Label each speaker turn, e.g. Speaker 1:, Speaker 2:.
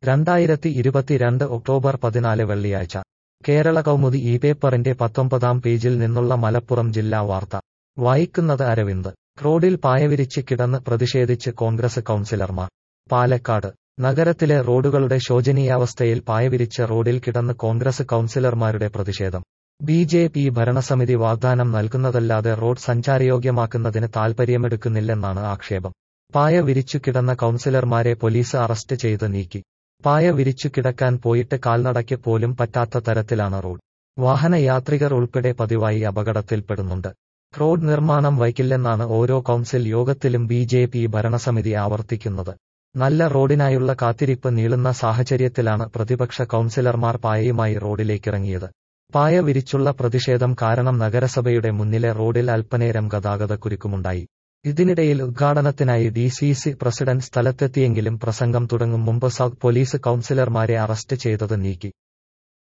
Speaker 1: രണ്ടായിരത്തി ഇരുപത്തിരണ്ട് ഒക്ടോബർ പതിനാല് വെള്ളിയാഴ്ച കേരള കൗമുദി ഈ പേപ്പറിന്റെ പത്തൊമ്പതാം പേജിൽ നിന്നുള്ള മലപ്പുറം ജില്ലാ വാർത്ത വായിക്കുന്നത് അരവിന്ദ് റോഡിൽ പായവിരിച്ച് കിടന്ന് പ്രതിഷേധിച്ച് കോൺഗ്രസ് കൗൺസിലർമാർ പാലക്കാട് നഗരത്തിലെ റോഡുകളുടെ ശോചനീയാവസ്ഥയിൽ പായവിരിച്ച് റോഡിൽ കിടന്ന് കോൺഗ്രസ് കൗൺസിലർമാരുടെ പ്രതിഷേധം ബി ജെ പി ഭരണസമിതി വാഗ്ദാനം നൽകുന്നതല്ലാതെ റോഡ് സഞ്ചാരയോഗ്യമാക്കുന്നതിന് താൽപര്യമെടുക്കുന്നില്ലെന്നാണ് ആക്ഷേപം പായ വിരിച്ചു കിടന്ന കൗൺസിലർമാരെ പോലീസ് അറസ്റ്റ് ചെയ്ത് നീക്കി പായ വിരിച്ചു കിടക്കാൻ പോയിട്ട് കാൽനടയ്ക്ക് പോലും പറ്റാത്ത തരത്തിലാണ് റോഡ് വാഹനയാത്രികർ ഉൾപ്പെടെ പതിവായി അപകടത്തിൽപ്പെടുന്നുണ്ട് റോഡ് നിർമ്മാണം വൈകില്ലെന്നാണ് ഓരോ കൗൺസിൽ യോഗത്തിലും ബി ജെ പി ഭരണസമിതി ആവർത്തിക്കുന്നത് നല്ല റോഡിനായുള്ള കാത്തിരിപ്പ് നീളുന്ന സാഹചര്യത്തിലാണ് പ്രതിപക്ഷ കൗൺസിലർമാർ പായയുമായി റോഡിലേക്കിറങ്ങിയത് പായ വിരിച്ചുള്ള പ്രതിഷേധം കാരണം നഗരസഭയുടെ മുന്നിലെ റോഡിൽ അല്പനേരം ഗതാഗതക്കുരുക്കുമുണ്ടായി ഇതിനിടയിൽ ഉദ്ഘാടനത്തിനായി ഡി സി സി പ്രസിഡന്റ് സ്ഥലത്തെത്തിയെങ്കിലും പ്രസംഗം തുടങ്ങും മുമ്പ് സൗത്ത് പോലീസ് കൗൺസിലർമാരെ അറസ്റ്റ് ചെയ്തത് നീക്കി